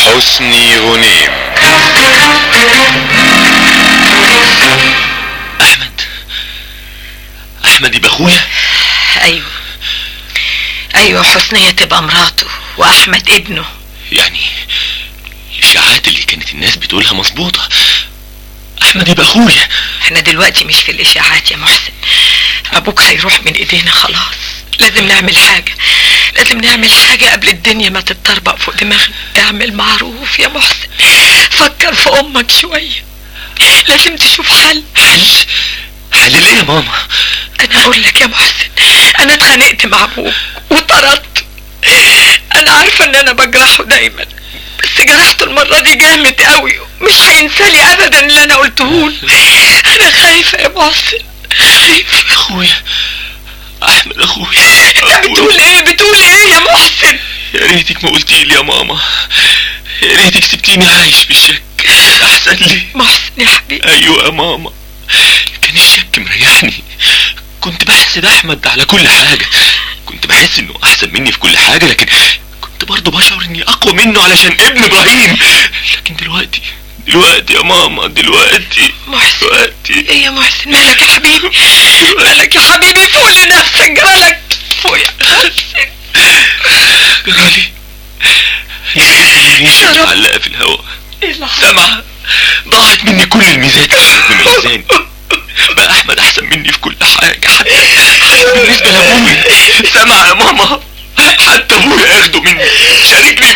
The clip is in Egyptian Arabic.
حسني غنيم احمد احمد يبقى اخويا ايوه ايوه حسنية تبقى مراته واحمد ابنه يعني الاشاعات اللي كانت الناس بتقولها مظبوطه احمد يبقى اخويا احنا دلوقتي مش في الاشاعات يا محسن ابوك هيروح من ايدينا خلاص لازم نعمل حاجة لازم نعمل حاجة قبل الدنيا ما تتطربق فوق دماغنا اعمل معروف يا محسن فكر في امك شوية لازم تشوف حل حل حل ليه يا ماما انا اقول لك يا محسن انا اتخانقت مع ابوك وطردت انا عارفة ان انا بجرحه دايما بس جرحته المرة دي جامد قوي مش هينسالي ابدا اللي انا قلته انا خايفة يا محسن خايفة اخويا احمد اخويا لا بتقول ايه بتقول ايه يا محسن يا ريتك ما قلتي لي يا ماما يا ريتك سبتيني عايش بالشك احسن لي محسن يا حبيبي ايوه يا ماما كان الشك مريحني كنت بحسد احمد على كل حاجه كنت بحس انه احسن مني في كل حاجه لكن كنت برضه بشعر اني اقوى منه علشان ابن ابراهيم لكن دلوقتي دلوقتي يا ماما دلوقتي محسن دلوقتي ايه يا محسن مالك يا حبيبي مالك يا حبيبي فوق لنفسك جرالك فوق يا محسن جرالي ريشة يا رب. معلقة في الهواء ايه اللي حصل سامعة ضاعت مني كل الميزات اللي كانت مميزاني بقى احمد احسن مني في كل حاجة حتى حتى بالنسبة لابويا سامعة يا ماما حتى ابويا اخده مني شاركني